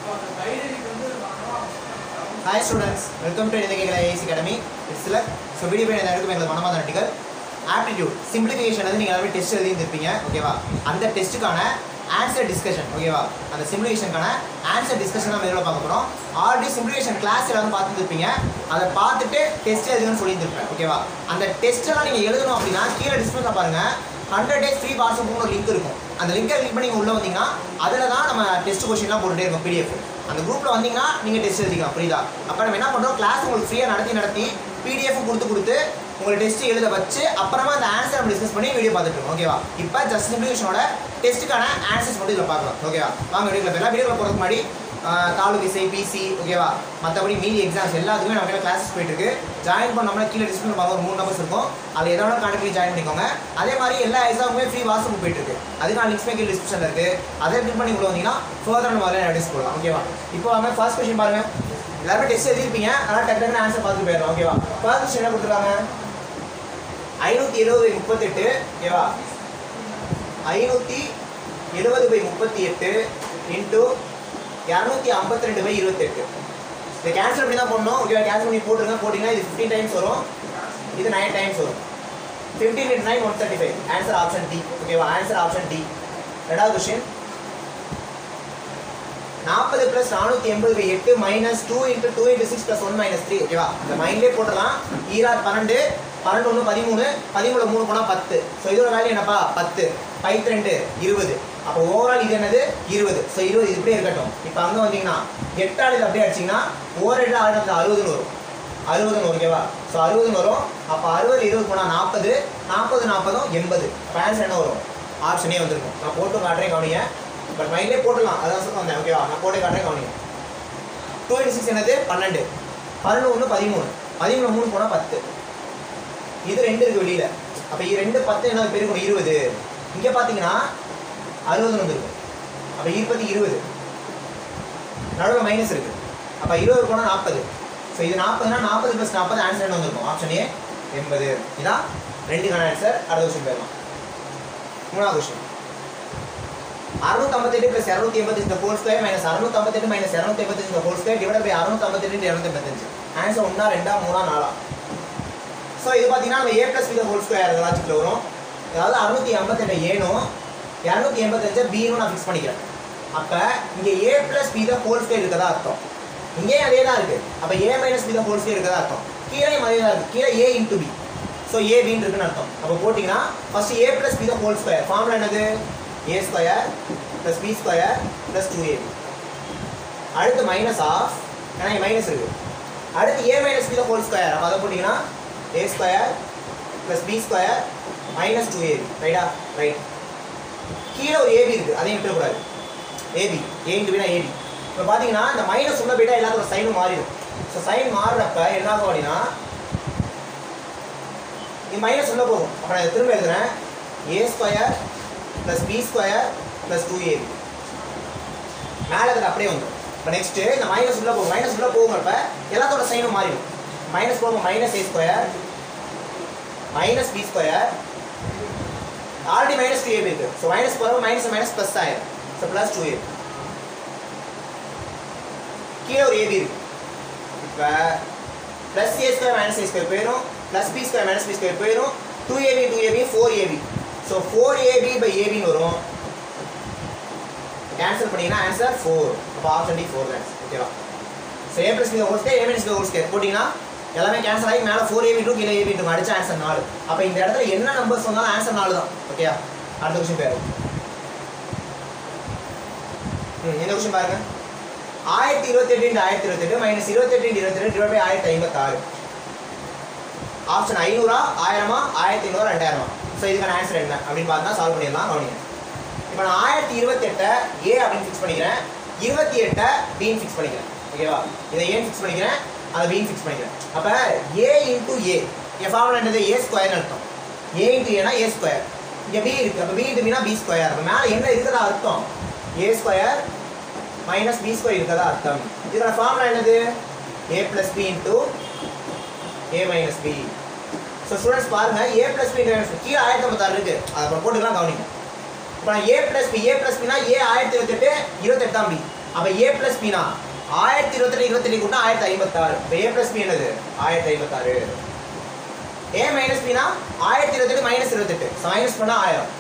hi students welcome to இலங்கைகளை IC academy இட்ஸ்ல so video பேர் எல்லாருக்கும் எங்களுக்கு மனமாத நட்டிகள் ஆப்டிடியூட் சிம்பிளிஃபிகேஷன் வந்து நீங்கள் எல்லாமே டெஸ்ட் எழுதி இருப்பீங்க ஓகேவா அந்த டெஸ்ட்டுக்கான ஆன்சர் டிஸ்கஷன் ஓகேவா அந்த சிம்பிளிஃபிகேஷனுக்கான ஆன்சர் டிஸ்கஷன் நம்ம இதில் பார்க்க போகிறோம் ஆல்ரெடி சிம்பிளிஃபிகேஷன் கிளாஸ் எல்லாரும் பார்த்துருப்பீங்க அதை பார்த்துட்டு டெஸ்ட் எழுதுன்னு சொல்லியிருந்திருப்பேன் ஓகேவா அந்த டெஸ்ட்டெல்லாம் நீங்கள் எழுதணும் அப்படின்னா கீழே டிஸ்பிளேல பாருங்கள் ஹண்ட்ரட் டேஸ் ஃப்ரீ வாட்ஸ்அப் ஒரு லிங்க் இருக்கும் அந்த லிங்கை கிளிக் பண்ணி நீங்கள் உள்ளே வந்தீங்கன்னா அதில் தான் நம்ம டெஸ்ட் கொஸ்டின்லாம் போட்டுட்டே இருக்கோம் பிடிஎஃப் அந்த குரூப்பில் வந்தீங்கன்னா நீங்கள் டெஸ்ட் எழுதிக்கலாம் புரியுதா அப்போ நம்ம என்ன பண்ணுறோம் கிளாஸ் உங்களுக்கு ஃப்ரீயாக நடத்தி நடத்தி பிடிஎஃப் கொடுத்து கொடுத்து உங்களுக்கு டெஸ்ட் எழுத வச்சு அப்புறமா அந்த ஆன்சர் நம்ம டிஸ்கஸ் பண்ணி வீடியோ பார்த்துட்டு இருக்கோம் ஓகேவா இப்போ ஜஸ்ட் சிம்பிளிஃபிகேஷனோட டெஸ்ட்டுக்கான ஆன்சர்ஸ் மட்டும் இதில் பார்க்கலாம் ஓகேவா வாங்க வீடியோவில் போயிடலாம் வீடியோவில் போகிறதுக்கு முன்னாடி ஆஹ், தாலுக் இசை பிசி ஓகேவா மற்றபடி மீதி எக்ஸாம்ஸ் எல்லாத்துக்குமே நம்ம கிளாஸஸ் போயிட்டு இருக்கு ஜாயின் பண்ணோம்னா கீழே டிஸ்பிளே பார்க்க ஒரு மூணு நம்பர்ஸ் இருக்கும் அதில் எதோட கான்டெக்ட் பண்ணி ஜாயின் பண்ணிக்கோங்க அதே மாதிரி எல்லா எக்ஸாமுமே ஃப்ரீ வாட்ஸ்அப் போயிட்டு இருக்கு அதுக்கான லிங்க்ஸ் கீழே டிஸ்கிரிப்ஷனில் இருக்கு அதை கிளிக் பண்ணி உள்ள வந்தீங்கன்னா ஃபர்தர் நம்ம அதில் நோட்டீஸ் போடலாம் ஓகேவா இப்போ வாங்க ஃபர்ஸ்ட் கொஸ்டின் பாருங்க எல்லாருமே டெஸ்ட் எழுதிருப்பீங்க அதனால் டக்கு டக்குனு ஆன்சர் பார்த்துட்டு போயிடலாம் ஓகேவா ஃபர்ஸ்ட் கொஸ்டின் என்ன கொடுத்துருக்காங்க ஐநூற்றி எழுபது பை முப்பத்தெட்டு ஓகேவா ஐநூற்றி எழுபது பை முப்பத்தி எட்டு இன்ட்டு இரநூத்தி ஐம்பத்தி ரெண்டு பை இருபத்தெட்டு இதை கேன்சல் பண்ணி தான் பண்ணணும் ஓகேவா கேன்சல் பண்ணி போட்டுருங்க போட்டிங்கன்னா இது ஃபிஃப்டீன் டைம்ஸ் வரும் இது நைன் டைம்ஸ் வரும் fifteen into nine one thirty five answer option D ஓகேவா ஆன்சர் ஆப்ஷன் டி ரெண்டாவது கொஸ்டின் நாற்பது ப்ளஸ் நானூற்றி எண்பது பை எட்டு minus two into two into six plus one minus three ஓகேவா இந்த மைண்ட்லேயே போட்டுடலாம் ஈரார் பன்னெண்டு பன்னெண்டு ஒன்று பதிமூணு பதிமூணு மூணு போனால் பத்து ஸோ இதோட வேல்யூ என்னப்பா பத்து பைத்து ரெண்டு இருபது அப்போ ஓவரால் இது என்னது இருபது ஸோ இருபது இது இப்படியே இருக்கட்டும் இப்போ அங்கே வந்தீங்கன்னா எட்டாள் இது அப்படியே அடிச்சிங்கன்னா ஓவர் எட்டு ஆறு அறுபதுன்னு வரும் அறுபதுன்னு ஓகேவா ஸோ அறுபதுன்னு வரும் அப்போ அறுபது இருபது போனால் நாற்பது நாற்பது நாற்பதும் எண்பது இப்போ ஆன்சர் என்ன வரும் ஆப்ஷனே வந்திருக்கும் நான் போட்டு காட்டுறேன் கவனிங்க பட் மைண்ட்லேயே போட்டுடலாம் அதான் சொல்ல வந்தேன் ஓகேவா நான் போட்டு காட்டுறேன் கவனிங்க டூ இன்ட்டு சிக்ஸ் என்னது பன்னெண்டு பன்னெண்டு ஒன்று பதிமூணு பதிமூணு மூணு போனால் பத்து இது ரெண்டு இருக்கு வெளியில அப்போ இது ரெண்டு பத்து என்ன பெருக்கணும் இருபது இங்கே பார்த்தீங்கன்னா அறுபதுன்னு வந்துருக்கும் அப்போ இருபத்தி இருபது நடுவில் மைனஸ் இருக்கு அப்போ இருபது போனால் நாற்பது ஸோ இது நாற்பதுனா நாற்பது ப்ளஸ் நாற்பது ஆன்சர் என்ன வந்திருக்கும் ஆப்ஷன் ஏ எண்பது இதான் ரெண்டுக்கான ஆன்சர் அடுத்த கொஸ்டின் போயிடலாம் மூணாவது கொஸ்டின் அறுநூத்தம்பத்தெட்டு ப்ளஸ் இரநூத்தி எண்பத்தஞ்சு ஹோல் ஸ்கொயர் மைனஸ் அறுநூத்தம்பத்தெட்டு மைனஸ் இரநூத்தி எண்பத்தஞ்சு ஹோல் ஸ்கொயர் டிவைட் பை அறுநூத்தம்பத்தெட்டு இரநூத்தி எண்பத்தஞ்சு ஆன்சர் ஒன்றா ரெண்டா மூணா நாலா ஸோ இது பார்த்தீங்கன்னா நம்ம A plus B whole square லாஜிக்கில் வரும் அதாவது அறுநூத்தி எண்பத்தெட்டு ஏனும் இரநூத்தி எண்பத்தஞ்சு பின்னு நான் ஃபிக்ஸ் பண்ணிக்கிறேன் அப்போ இங்கே A plus B whole square இருக்கதா அர்த்தம் இங்கேயும் அதே தான் இருக்குது அப்போ A minus B whole square இருக்கதா அர்த்தம் கீழேயும் அதே தான் இருக்குது கீழே A into B so A பின்னு இருக்குன்னு அர்த்தம் அப்போ போட்டிங்கன்னா first A plus B whole square formula என்னது A square plus B square plus two AB அடுத்து மைனஸ் ஆஃப் ஏன்னா இங்கே மைனஸ் இருக்குது அடுத்து A minus B whole square அப்போ அதை போட்டிங்கன்னா ஏ square plus B square minus two AB ரைட்டா ரைட் கீழே ஒரு ஏபி இருக்குது அதையும் விட்டுறக்கூடாது ஏபி ஏ இன்ட்டு பினா ஏபி இப்போ பார்த்தீங்கன்னா இந்த மைனஸ் உள்ள போயிட்டா எல்லாத்தோட சைனும் மாறிடும் ஸோ சைன் மாறுறப்ப என்ன ஆகும் அப்படின்னா இது மைனஸ் உள்ள போகும் அப்போ நான் இதை திரும்ப எழுதுறேன் A square plus B square plus two AB மேலே இருக்கிறது அப்படியே வந்துடும் இப்போ நெக்ஸ்ட்டு இந்த மைனஸ் உள்ள போகும் மைனஸ் உள்ள போகுறப்ப எல்லாத்தோட சைனும் மாறிடும் மைனஸ் போகும் minus A square minus B square already minus two AB இருக்கு ஸோ மைனஸ் போகிறப்ப மைனஸ் மைனஸ் ப்ளஸ் ஆயிடும் ஸோ ப்ளஸ் டூ ஏபி கீழே ஒரு ஏபி இருக்கு இப்போ plus A square minus A square போயிடும் plus B square minus B square போயிடும் two AB two AB four AB so four AB by ஏபின்னு வரும் கேன்சல் பண்ணீங்கன்னா ஆன்சர் ஃபோர் அப்போ ஆப்ஷன் டி ஃபோர் தான் ஓகேவா so A plus B whole square A minus B whole square போட்டிங்கன்னா எல்லாமே cancel ஆகி மேலே ஃபோர் ஏபி டூ கீழே ஏபி டூ அடிச்ச ஆன்சர் நாலு அப்போ இந்த இடத்துல என்ன நம்பர்ஸ் வந்தாலும் ஆன்சர் நாலு தான் ஓகேயா அடுத்த கொஸ்டின் பேர் ம் இந்த கொஸ்டின் பாருங்க ஆயிரத்தி இருபத்தெட்டு இன்ட்டு ஆயிரத்தி இருபத்தெட்டு மைனஸ் இருபத்தெட்டு இன்ட்டு இருபத்தெட்டு டிவைட் பை ஆயிரத்தி ஐம்பத்தாறு ஆப்ஷன் ஐநூறா ஆயிரமா ஆயிரத்தி ஐநூறு ரெண்டாயிரமா ஸோ இதுக்கான ஆன்சர் என்ன அப்படின்னு பார்த்தா சால்வ் பண்ணிடலாம் கவனிங்க இப்போ நான் ஆயிரத்தி இருபத்தெட்டை ஏ அப்படின்னு ஃபிக்ஸ் பண்ணிக்கிறேன் இருபத்தி எட்டை பின்னு ஃபிக்ஸ் பண்ணிக்கிறேன் ஓகேவா இதை ஏன் ஃபிக்ஸ் பண்ணிக்கிறேன் அதை பின்னு ஃபிக்ஸ் பண்ணிக்கிறேன் அப்போ ஏ இன்ட்டு ஏ என் ஃபார்முலா என்னது ஏ ஸ்கொயர்னு அர்த்தம் ஏ இன்ட்டு ஏனா ஏ ஸ்கொயர் இங்கே பி இருக்குது அப்போ பி இன்ட்டு பினா பி ஸ்கொயர் அப்போ மேலே என்ன இருக்கிறதா அர்த்தம் A square minus B square இருக்கிறதா அர்த்தம் இதோட ஃபார்முலா என்னது A plus B into A minus B so students பாருங்க ஏ ப்ளஸ் பி கீழே ஆயிரத்தி ஐம்பத்தாறு இருக்கு அதை அப்புறம் போட்டுக்கலாம் கவனிங்க இப்போ நான் A plus B A plus பினா ஏ ஆயிரத்தி இருபத்தெட்டு இருபத்தெட்டாம் பி அப்போ ஏ ப்ளஸ் பினா ஆயிரத்தி இருபத்தெட்டு இருபத்தெட்டு கூட்டினா ஆயிரத்தி ஐம்பத்தாறு இப்போ ஏ ப்ளஸ் பி என்னது ஆயிரத்தி ஐம்பத்தாறு ஏ மைனஸ் பினா ஆயிரத்தி இருபத்தெட்டு மைனஸ் இருபத்தெட்டு மைனஸ் பண்ணால் ஆயிரம்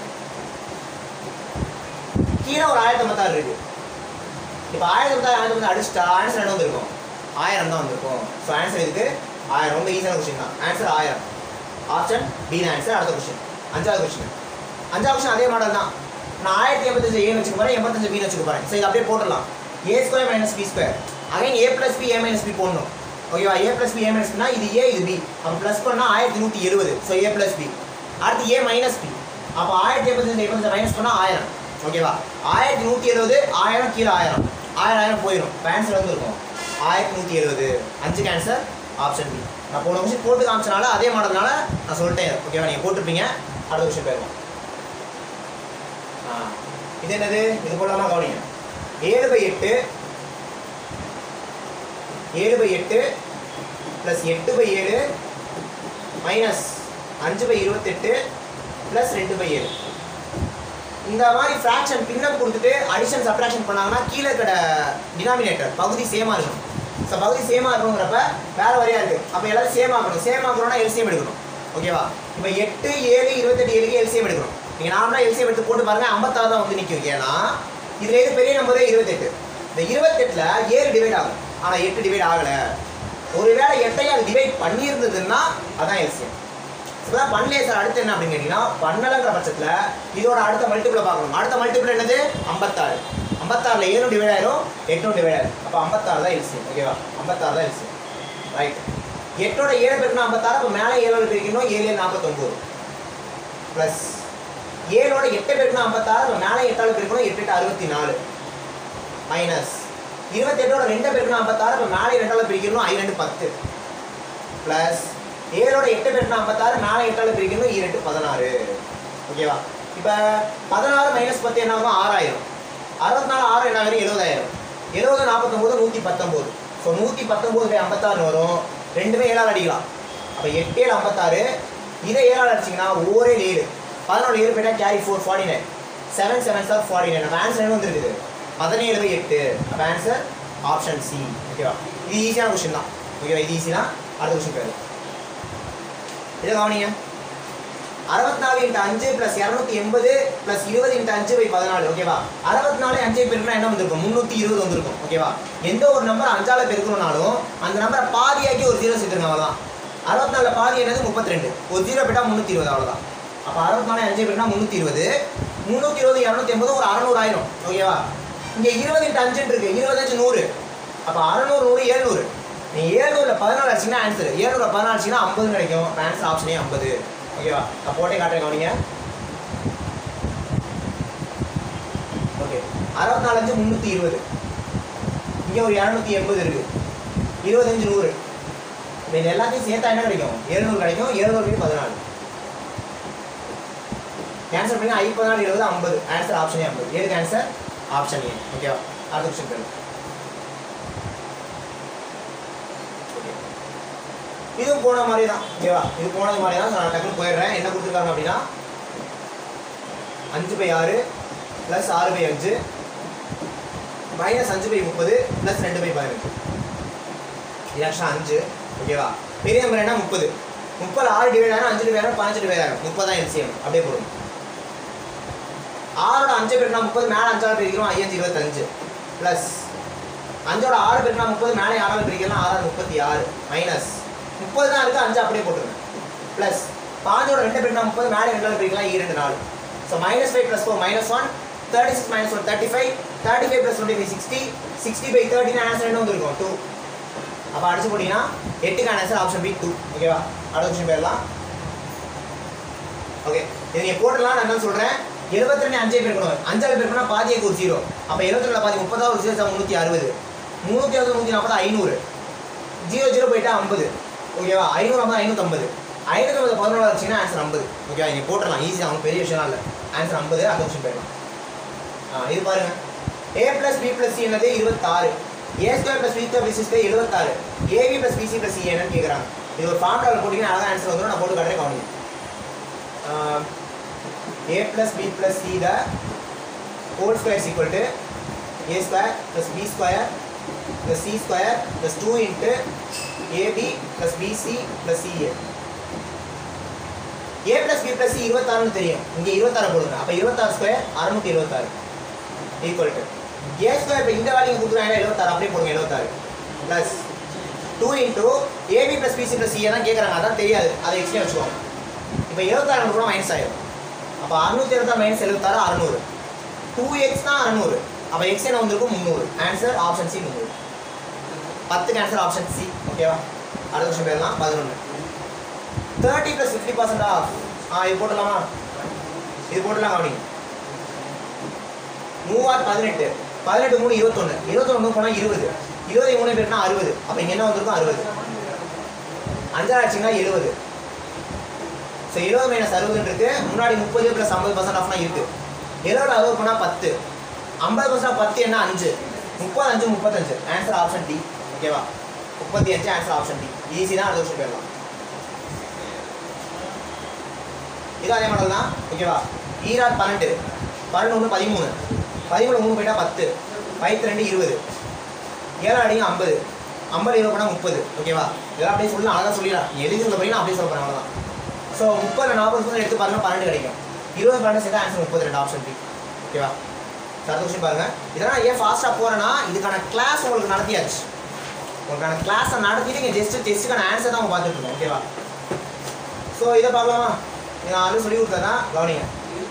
கீழே ஒரு ஆயிரத்தி ஐம்பத்தாறு இருக்கு இப்போ ஆயிரத்தி ஐம்பத்தாறு ஆயிரத்தி ஐம்பத்தாறு அடிச்சுட்டா ஆன்சர் என்ன வந்திருக்கும் ஆயிரம் தான் வந்திருக்கும் ஸோ ஆன்சர் இதுக்கு ஆயிரம் ரொம்ப ஈஸியான கொஸ்டின் தான் ஆன்சர் ஆயிரம் ஆப்ஷன் பி தான் ஆன்சர் அடுத்த கொஸ்டின் அஞ்சாவது கொஸ்டின் அஞ்சாவது கொஸ்டின் அதே மாடல் தான் நான் ஆயிரத்தி எண்பத்தஞ்சு ஏன்னு வச்சுக்க போகிறேன் எண்பத்தஞ்சு பின்னு வச்சுக்க போகிறேன் ஸோ இது அப்படியே போட்டுடலாம் A square minus B square again A plus B A minus B போடணும் ஓகேவா A plus B A minus பினா இது ஏ இது பி அப்போ ப்ளஸ் பண்ணால் ஆயிரத்தி நூற்றி எழுபது ஸோ ஏ ப்ளஸ் பி அடுத்து ஏ மைனஸ் பி அப்போ ஆயிரத்தி எண்பத்தஞ்சு எண்பத்தஞ்சு மைனஸ் பண்ணால் ஆயிரம் ஓகேவா ஆயிரத்தி நூற்றி எழுபது ஆயிரம் கீழே ஆயிரம் ஆயிரம் ஆயிரம் போயிடும் ஆன்சர் வந்து இருக்கும் ஆயிரத்தி நூற்றி எழுபது அஞ்சு கேன்சர் ஆப்ஷன் பி நான் போன கொஸ்டின் போட்டு காமிச்சனால அதே மாடல்னால நான் சொல்லிட்டேன் ஓகேவா நீங்கள் போட்டிருப்பீங்க அடுத்த கொஸ்டின் போயிடுவோம் ஆ இது என்னது இது போலாமா கவனிங்க ஏழு பை எட்டு ஏழு பை எட்டு ப்ளஸ் எட்டு பை ஏழு மைனஸ் அஞ்சு பை இருபத்தெட்டு ப்ளஸ் ரெண்டு பை ஏழு இந்த மாதிரி ஃப்ராக்ஷன் பின்னம் கொடுத்துட்டு அடிஷன் சப்ராக்ஷன் பண்ணாங்கன்னா கீழே இருக்கிற டினாமினேட்டர் பகுதி சேமாக இருக்கும் ஸோ பகுதி சேமாக இருக்கணுங்கிறப்ப வேற வரையா இருக்குது அப்போ எல்லாரும் சேம் ஆகணும் சேம் ஆகணும்னா எல்சிஎம் எடுக்கணும் ஓகேவா இப்போ எட்டு ஏழு இருபத்தெட்டு ஏழுக்கு எல்சிஎம் எடுக்கணும் நீங்கள் நார்மலாக எல்சிஎம் எடுத்து போட்டு பாருங்க ஐம்பத்தாறு தான் வந்து நிற்கும் ஏன்னா இதில் இது பெரிய நம்பரே இருபத்தெட்டு இந்த இருபத்தெட்டில் ஏழு டிவைட் ஆகும் ஆனால் எட்டு டிவைட் ஆகலை ஒருவேளை எட்டையும் அது டிவைட் பண்ணியிருந்ததுன்னா அதான் எல்சிஎம் இப்போதான் பண்ணலையே சார் அடுத்து என்ன அப்படின்னு கேட்டிங்கன்னா பண்ணலங்கிற பட்சத்தில் இதோட அடுத்த மல்டிபிளை பார்க்கணும் அடுத்த மல்டிபிள் என்னது ஐம்பத்தாறு ஐம்பத்தாறில் ஏழும் டிவைட் ஆயிரும் எட்டும் டிவைட் ஆயிரும் அப்போ ஐம்பத்தாறு தான் எல்சிஎம் ஓகேவா ஐம்பத்தாறு தான் எல்சிஎம் ரைட் எட்டோட ஏழு பெருக்கணும் ஐம்பத்தாறு அப்போ மேலே ஏழோட பிரிக்கணும் ஏழு ஏழு நாற்பத்தொம்போது ப்ளஸ் ஏழோட எட்டு பெருக்கணும் ஐம்பத்தாறு அப்போ மேலே எட்டாவது பெருக்கணும் எட்டு எட்டு அறுபத்தி நாலு மைனஸ் இருபத்தெட்டோட ரெண்டு பெருக்கணும் ஐம்பத்தாறு அப்போ மேலே ரெண்டாவது பிரிக்கணும் ஐ ரெண்டு பத்து ப்ளஸ் ஏழோட எட்டு பெருக்கணும் ஐம்பத்தாறு மேலே எட்டாவது பிரிக்கணும் ஈரெட்டு பதினாறு ஓகேவா இப்போ பதினாறு மைனஸ் பத்து என்ன ஆகும் ஆறாயிரம் அறுபத்தி நாலு ஆறு என்ன ஆயிரம் எழுபதாயிரம் எழுபது நாற்பத்தொம்போது நூற்றி பத்தொம்போது ஸோ நூற்றி பத்தொம்போது பை ஐம்பத்தாறு வரும் ரெண்டுமே ஏழால் அடிக்கலாம் அப்போ எட்டு ஏழு ஐம்பத்தாறு இதை ஏழால் அடிச்சிங்கன்னா ஒரே ஏழு பதினொன்று ஏழு போயிட்டா carry four forty nine seven seven sir forty nine அப்போ ஆன்சர் என்ன வந்துருக்குது பதினேழு பை எட்டு அப்போ ஆன்சர் ஆப்ஷன் சி ஓகேவா இது ஈஸியான கொஸ்டின் தான் ஓகேவா இது ஈஸி தான் அடுத்த கொஸ்டின் பேர் இதை கவனிங்க அறுபத்தி நாலு இன்ட்டு அஞ்சு ப்ளஸ் இரநூத்தி எண்பது ப்ளஸ் இருபது இன்ட்டு அஞ்சு பை பதினாலு ஓகேவா அறுபத்தி நாலு அஞ்சு பெருக்கினா என்ன வந்திருக்கும் முந்நூற்றி இருபது வந்திருக்கும் ஓகேவா எந்த ஒரு நம்பர் அஞ்சால பெருக்கணும்னாலும் அந்த நம்பரை பாதியாக்கி ஒரு ஜீரோ சேர்த்துருங்க அவ்வளோதான் அறுபத்தி நாலில் பாதி என்னது முப்பத்தி ரெண்டு ஒரு ஜீரோ போயிட்டா முந்நூற்றி இருபது அவ்வளோதான் அப்போ அறுபத்தி நாலு அஞ்சு பெருக்கினா முந்நூற்றி இருபது முந்நூற்றி இருபது இரநூத்தி எண்பது ஒரு அறநூறு ஆயிரம் ஓகேவா இங்கே இருபது இன்ட்டு அஞ்சுன்னு இருக்கு இருபது அஞ்சு நூறு அப்போ அறநூறு நூறு ஏழ்நூறு நீ ஏழ்நூறுல பதினாலு அடிச்சிங்கன்னா ஆன்சர் ஏழ்நூறுல பதினாலு அடிச்சிங்கன்னா ஐம்பது கிடைக்கும் ஆன்சர் ஆப்ஷனே ஐம்பது ஓகேவா நான் போட்டே காட்டுறேன் கவனிங்க ஓகே அறுபத்தி நாலு அஞ்சு முந்நூற்றி இருபது இங்கே ஒரு இரநூத்தி எண்பது இருக்கு இருபத்தஞ்சு நூறு இப்போ இது எல்லாத்தையும் சேர்த்தா என்ன கிடைக்கும் எழுநூறு கிடைக்கும் எழுநூறு பதினாலு கேன்சல் பண்ணி ஐ பதினாலு இருபது ஐம்பது ஆன்சர் ஆப்ஷனே ஐம்பது எதுக்கு ஆன்சர் ஆப்ஷன் ஏ ஓகேவா அடுத்த கொஸ்டின் பேர் இதுவும் போன மாதிரி தான் ஓகேவா இது போனது மாதிரி தான் நான் டக்குனு போயிடுறேன் என்ன கொடுத்துருக்காங்க அப்படின்னா அஞ்சு பை ஆறு ப்ளஸ் ஆறு பை அஞ்சு மைனஸ் அஞ்சு பை முப்பது ப்ளஸ் ரெண்டு பை பதினஞ்சு இது ஆக்சுவலாக அஞ்சு ஓகேவா பெரிய நம்பர் என்ன முப்பது முப்பது ஆறு டிவைட் ஆகும் அஞ்சு டிவைட் ஆகும் பாஞ்சு டிவைட் ஆகும் முப்பது தான் எல்சிஎம் அப்படியே போடும் ஆறோட அஞ்சு பேருனா முப்பது மேலே அஞ்சாவது பிரிக்கிறோம் ஐயஞ்சு இருபத்தஞ்சு ப்ளஸ் அஞ்சோட ஆறு பேருனா முப்பது மேலே ஆறாவது பிரிக்கலாம் ஆறாவது முப்பத்தி ஆறு மைனஸ் முப்பது தான் இருக்குது அஞ்சு அப்படியே போட்டுருங்க ப்ளஸ் பாஞ்சோட ரெண்டு பேருனா முப்பது மேலே ரெண்டாவது பிரிக்கலாம் இரண்டு நாலு so minus five plus four minus one thirty six minus one thirty five thirty five plus twenty five sixty sixty by thirteen answer என்ன வந்துருக்கும் டூ அப்போ அடிச்சு போட்டிங்கன்னா எட்டுக்கு ஆன்சர் ஆப்ஷன் பி டூ ஓகேவா அடுத்த கொஸ்டின் போயிடலாம் ஓகே இது நீங்கள் போட்டுடலாம் நான் என்ன சொல்கிறேன் எழுபத்தி ரெண்டு அஞ்சே பேருக்கணும் அஞ்சாவது பேருக்குனா பாதிக்கு ஒரு ஜீரோ அப்போ எழுபத்தி ரெண்டு பாதி முப்பதாவது ஒரு ஜீரோ முந்நூற்றி அறுபது முந்நூற்றி அறுபது நூற்றி நாற்பது ஐநூறு ஜீரோ ஜீரோ போயிட்டா ஐம்பது ஓகேவா ஐநூறு ஐம்பது ஐநூற்றம்பது ஐநூற்றம்பது பதினோரு வச்சிங்கன்னா ஆன்சர் ஐம்பது ஓகேவா நீங்கள் போட்டுடலாம் ஈஸி அவங்க பெரிய விஷயம் இல்லை ஆன்சர் ஐம்பது அடுத்த கொஸ்டின் போயிடலாம் ஆ இது பாருங்க A plus B plus C என்னது இருபத்தாறு A square plus B square B C square எழுபத்தாறு AB plus BC plus C என்னன்னு கேட்குறாங்க இது ஒரு ஃபார்முலாவில் போட்டிங்கன்னா அழகாக ஆன்சர் வந்துடும் நான் போட்டு காட்டுறேன் கவனிங்க a plus b plus c the whole square is equal to A square plus B square plus C square plus two into AB plus BC plus CA A plus B plus C இருபத்தாறுன்னு தெரியும் இங்கே இருபத்தாறு போடுங்க அப்போ இருபத்தாறு square அறுநூற்றி இருபத்தாறு equal to A square இப்போ இந்த வேல்யூ கொடுக்குறாங்க எழுபத்தாறு அப்படியே போடுங்க எழுபத்தாறு plus two into AB plus BC plus CA தான் கேட்குறாங்க அதான் தெரியாது அதை எக்ஸ்ட்ரா வச்சுக்கோங்க இப்போ எழுபத்தாறு கூட மைனஸ் ஆயிடும் அப்போ அறுநூத்தி இருபத்தாறு மைனஸ் எழுபத்தாறு அறுநூறு டூ எக்ஸ் தான் அறுநூறு அப்போ எக்ஸ் என்ன வந்திருக்கும் முந்நூறு ஆன்சர் ஆப்ஷன் சி முந்நூறு பத்துக்கு ஆன்சர் ஆப்ஷன் சி ஓகேவா அடுத்த கொஸ்டின் போயிடலாம் பதினொன்று thirty plus fifty percent of ஆ இது போட்டலாமா இது போட்டலாம் அப்படி மூவார் பதினெட்டு பதினெட்டு மூணு இருபத்தொன்று இருபத்தொன்று போனால் இருபது இருபது மூணு பேர்னா அறுபது அப்போ இங்கே என்ன வந்திருக்கும் அறுபது அஞ்சாறு ஆச்சுன்னா எழுபது ஸோ எழுபது மைனஸ் அறுபதுன்னு இருக்கு முன்னாடி முப்பது ப்ளஸ் ஐம்பது பர்சன்ட் ஆஃப்னா இருக்கு எழுபது அறுபது போனால் பத்து ஐம்பது பர்சன்ட் பத்து என்ன அஞ்சு முப்பது அஞ்சு முப்பத்தஞ்சு ஆன்சர் ஆப்ஷன் டி ஓகேவா முப்பத்தி அஞ்சு ஆன்சர் ஆப்ஷன் டி ஈஸி தான் அடுத்த வருஷம் போயிடலாம் இது அதே மாடல் தான் ஓகேவா ஈராட் பன்னெண்டு பன்னெண்டு ஒன்று பதிமூணு பதிமூணு மூணு போயிட்டா பத்து பைத்து ரெண்டு இருபது ஏழு அடிங்க ஐம்பது ஐம்பது இருபது பண்ணால் முப்பது ஓகேவா இதெல்லாம் அப்படியே சொல்லலாம் அழகாக சொல்லிடலாம் நீ எழுதி சொல்ல போறீங்கன்னா அப்படியே சொல்ல போகிறேன் அவ்வளோதான் ஸோ முப்பது நாற்பது பர்சன்ட் எடுத்து பாருங்க பன்னெண்டு கிடைக்கும் இருபது பன்னெண்டு சேர்த்தா ஆன்சர் முப்பது ரெண்டு ஆப்ஷன் பி ஓகேவா அடுத்த கொஸ்டின் பாருங்க இதெல்லாம் ஏன் ஃபாஸ்ட்டாக போகிறேன்னா இதுக்கான கிளாஸ் உங்களுக்கு நடத்தியாச்சு உங்களுக்கான கிளாஸை நடத்திட்டு இங்கே ஜஸ்ட் டெஸ்ட்டுக்கான ஆன்சர் தான் அவங்க பார்த்துட்டு இருக்கோம் ஓகேவா ஸோ இதை பார்க்கலாமா நான் ஆல்ரெடி சொல்லி கொடுத்தேன்னா கவனிங்க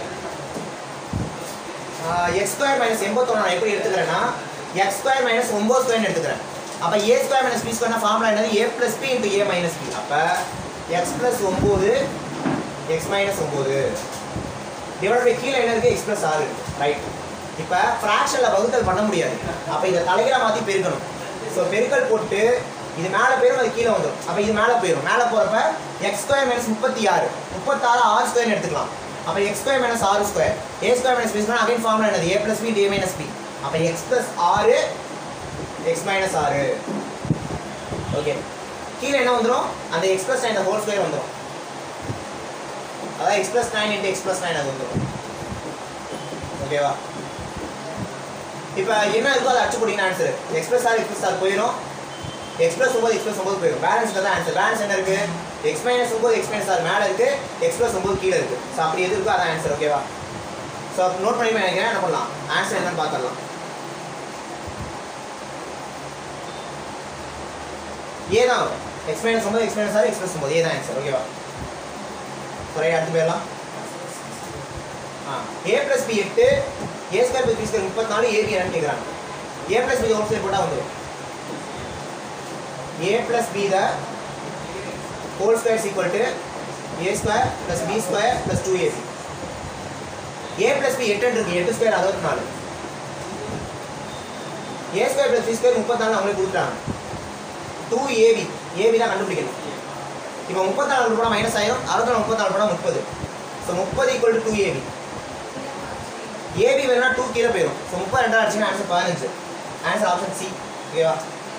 எக்ஸ் ஸ்கொயர் மைனஸ் எண்பத்தொன்று நான் எப்படி எடுத்துக்கிறேன்னா எக்ஸ் ஸ்கொயர் மைனஸ் ஒம்பது ஸ்கொயர்னு எடுத்துக்கிறேன் அப்போ ஏ ஸ்கொயர் மைனஸ் பி ஸ்கொயர்னா ஃபார்முலா என்னது A plus B into A minus B அப்போ எக்ஸ் ப்ளஸ் ஒம்பது எக்ஸ் மைனஸ் ஒம்பது டிவைட் பை கீழே என்ன இருக்குது எக்ஸ் ப்ளஸ் ஆறு ரைட் இப்போ ஃப்ராக்ஷனில் வகுத்தல் பண்ண முடியாது அப்போ இதை தலைகீழாக மாற்றி பெருக்கணும் ஸோ பெருக்கல் போட்டு இது மேலே போயிடும் அது கீழே வந்துடும் அப்போ இது மேலே போயிடும் மேலே போகிறப்ப எக்ஸ் ஸ்கொயர் மைனஸ் முப்பத்தி ஆறு முப்பத்தாறு ஆறு ஸ்கொயர்னு எடுத்துக்கலாம் அப்போ எக்ஸ் ஸ்கொயர் மைனஸ் ஆறு square A square minus B square again formula என்னது A plus B D minus B அப்போ எக்ஸ் ப்ளஸ் ஆறு எக்ஸ் மைனஸ் ஆறு ஓகே கீழே என்ன வந்துடும் அந்த X plus nine whole square வந்துடும் அதான் X plus nine into X plus nine அது வந்துடும் ஓகேவா இப்போ என்ன இருக்கோ அதை அடிச்சு போட்டீங்கன்னா answer X plus R X plus R போயிடும் எக்ஸ் ப்ளஸ் ஒம்பது எக்ஸ் ப்ளஸ் ஒம்பது போயிடும் பேலன்ஸ் தான் ஆன்சர் பேலன்ஸ் என்ன இருக்கு எக்ஸ் மைனஸ் ஒம்பது எக்ஸ் மைனஸ் ஆர் மேலே இருக்கு எக்ஸ் ப்ளஸ் ஒம்பது கீழே இருக்கு ஸோ அப்படி எது இருக்கோ அதான் ஆன்சர் ஓகேவா ஸோ நோட் பண்ணி நினைக்கிறேன் என்ன பண்ணலாம் ஆன்சர் என்னன்னு பார்த்துடலாம் ஏ தான் எக்ஸ் மைனஸ் ஒம்பது எக்ஸ் மைனஸ் ஆறு எக்ஸ் ப்ளஸ் ஒம்பது ஏ தான் ஆன்சர் ஓகேவா சரி அடுத்து போயிடலாம் ஆ ஏ ப்ளஸ் பி எட்டு A square plus B square முப்பத்தி நாலு ஏபி என்னன்னு கேட்குறாங்க A plus B whole square போட்டால் வந்துடும் A plus B the whole square equal to A square plus B square plus two AC A plus B எட்டு இருக்கு எட்டு ஸ்கொயர் அறுபத்தி நாலு A square plus B square முப்பத்தாலு அவங்களே கொடுத்துட்டாங்க டூ ஏபி ஏபி தான் கண்டுபிடிக்கணும் இப்போ முப்பத்தாலு போனால் மைனஸ் ஆயிரும் அறுபத்தி நாலு முப்பத்தாலு போனால் முப்பது ஸோ முப்பது equal to two AB AB வேணும்னா டூ கீழே போயிடும் ஸோ முப்பது ரெண்டாவது அடிச்சுன்னா ஆன்சர் பதினஞ்சு ஆன்சர் ஆப்ஷன் சி ஓகேவா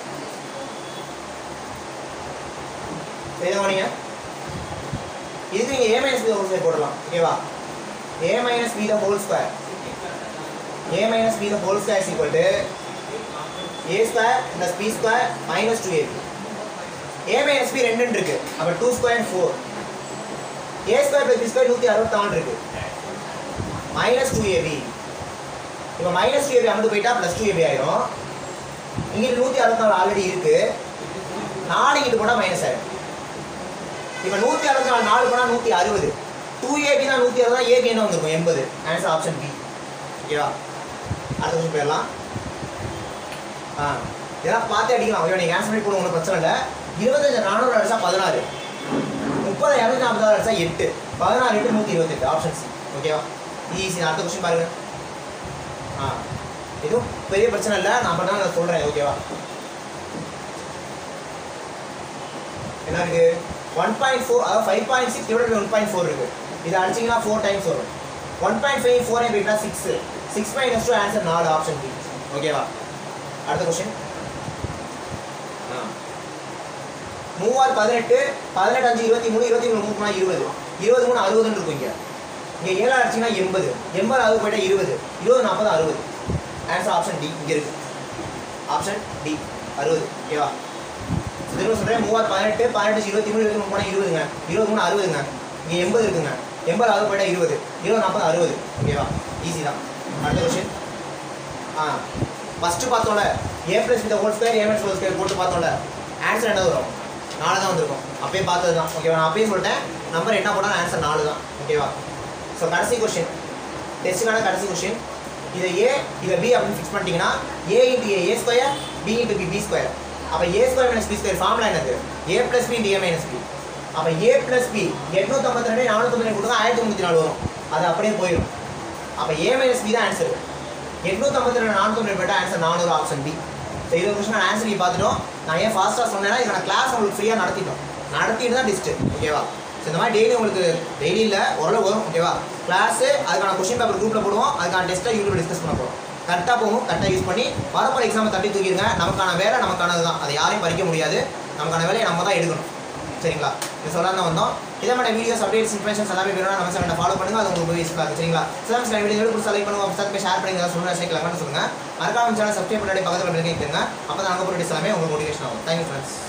செய்தவனிங்க இதுக்கு நீங்கள் A minus B whole square போடலாம் ஓகேவா A minus B the whole square A minus B the whole square is equal to A square plus B square minus two AB A minus B ரெண்டுன்னு இருக்கு அப்போ two square four A square plus B square நூற்றி அறுபத்தாறு இருக்கு minus two AB இப்போ minus two AB அங்கிட்டு போயிட்டா plus two AB ஆயிரும் இங்கிட்டு நூற்றி அறுபத்தாறு ஆல்ரெடி இருக்கு நாலு இங்கிட்டு போனால் மைனஸ் ஆயிடும் இப்போ நூற்றி அறுபத்தி நாலு நாலு போனால் நூற்றி அறுபது டூ ஏபி தான் நூற்றி அறுபது ஏபி என்ன வந்திருக்கும் எண்பது ஆன்சர் ஆப்ஷன் பி ஓகேவா அடுத்த கொஸ்டின் போயிடலாம் ஆ இதெல்லாம் பார்த்து அடிக்கலாம் ஓகே நீங்கள் ஆன்சர் பண்ணி போடுங்க ஒன்றும் பிரச்சனை இல்லை இருபத்தஞ்சு நானூறு அடிச்சா பதினாறு முப்பது இரநூத்தி நாற்பது அடிச்சா எட்டு பதினாறு எட்டு நூற்றி இருபத்தெட்டு ஆப்ஷன் சி ஓகேவா ஈஸி அடுத்த கொஸ்டின் பாருங்க ஆ எதுவும் பெரிய பிரச்சனை இல்லை நான் பண்ணா நான் சொல்கிறேன் ஓகேவா என்ன இருக்கு ஒன் பாயிண்ட் ஃபோர் அதாவது five point six divide one point four இருக்கு இது அடிச்சிங்கன்னா ஃபோர் டைம்ஸ் வரும் one point five four M போயிட்டா six six minus two answer நாலு ஆப்ஷன் பி ஓகேவா அடுத்த கொஸ்டின் மூவாறு பதினெட்டு பதினெட்டு அஞ்சு இருபத்தி மூணு இருபத்தி மூணு மூணு இருபது இருபது மூணு அறுபதுன்னு இருக்கும் இங்கே இங்கே ஏழு அடிச்சிங்கன்னா எண்பது எண்பது அறுபது போயிட்டா இருபது இருபது நாற்பது அறுபது ஆன்சர் ஆப்ஷன் டி இங்கே இருக்கு ஆப்ஷன் டி அறுபது ஓகேவா திரும்ப சொல்கிறேன் மூவாயிரம் பதினெட்டு பதினெட்டு இருபத்தி மூணு இருபத்தி மூணு போனால் இருபதுங்க இருபது மூணு அறுபதுங்க இங்கே எண்பது இருக்குங்க எண்பது அறுபது போயிட்டா இருபது இருபது நாற்பது அறுபது ஓகேவா ஈஸி தான் அடுத்த கொஸ்டின் ஆ ஃபஸ்ட்டு பார்த்தோம்ல A plus with whole square A minus whole square போட்டு பார்த்தோம்ல ஆன்சர் என்ன வரும் நாலு தான் வந்திருக்கும் அப்பயே பார்த்தது தான் ஓகேவா நான் அப்பயே சொல்லிட்டேன் நம்பர் என்ன போட்டாலும் ஆன்சர் நாலு தான் ஓகேவா ஸோ கடைசி கொஸ்டின் டெஸ்ட்டுக்கான கடைசி கொஸ்டின் இதை ஏ இதை பி அப்படின்னு ஃபிக்ஸ் பண்ணிட்டீங்கன்னா A into A A square B into B B square அப்போ A square minus B square formula என்னது A plus B into A minus B அப்போ ஏ ப்ளஸ் பி எட்நூற்றம்பத்தி ரெண்டு நானூற்றம்பத்தி ரெண்டு கொடுத்தா ஆயிரத்தி முந்நூற்றி நாலு வரும் அது அப்படியே போயிடும் அப்போ ஏ மைனஸ் பி தான் ஆன்சர் எட்நூற்றம்பத்தி ரெண்டு நானூற்றி ரெண்டு ஆன்சர் நானூறு ஆப்ஷன் பி ஸோ இருபது கொஸ்டின் நான் ஆன்சர் நீங்கள் பார்த்துட்டோம் நான் ஏன் ஃபாஸ்ட்டாக சொன்னேன்னா இதுக்கான கிளாஸ் உங்களுக்கு ஃப்ரீயாக நடத்திட்டோம் நடத்திட்டு தான் டெஸ்ட்டு ஓகேவா ஸோ இந்த மாதிரி டெய்லி உங்களுக்கு டெய்லி இல்லை ஓரளவு வரும் ஓகேவா கிளாஸு அதுக்கான கொஸ்டின் பேப்பர் குரூப்பில் போடுவோம் அதுக்கான டெஸ்ட்டை யூடியூப்ல டிஸ்கஸ் பண்ண போகிறோம் கரெக்டாக போகும் கரெக்டாக யூஸ் பண்ணி வரப்போகிற எக்ஸாமை தட்டி தூக்கிடுங்க நமக்கான வேலை நமக்கானது தான் அதை யாரையும் பறிக்க முடியாது நமக்கான வேலையை நம்ம தான் எடுக்கணும் சரிங்களா இது சொல்ல தான் வந்தோம் இதே மாதிரி வீடியோஸ் அப்டேட்ஸ் இன்ஃபர்மேஷன்ஸ் எல்லாமே வேணும்னா நம்ம சேனலை ஃபாலோ பண்ணுங்க அது உங்களுக்கு யூஸ்ஃபுல்லாக இருக்கும் சரிங்களா சில சில வீடியோ பிடிச்ச லைக் பண்ணுங்க சப்ஸ்கிரைப் ஷேர் பண்ணுங்க ஏதாவது சொல்லுங்க சேர்க்கலாம்னு சொல்லுங்க மறக்காம சேனல் சப்ஸ்கிரைப் பண்ணி பக்கத்தில் பெல் கேட்குங்க அப்போ தான் நாங்கள் போகிற எல்லாமே உங்களுக்கு மோட்டிவேஷன் ஆகும் தேங்க்யூ ஃப்ரெண்ட்ஸ்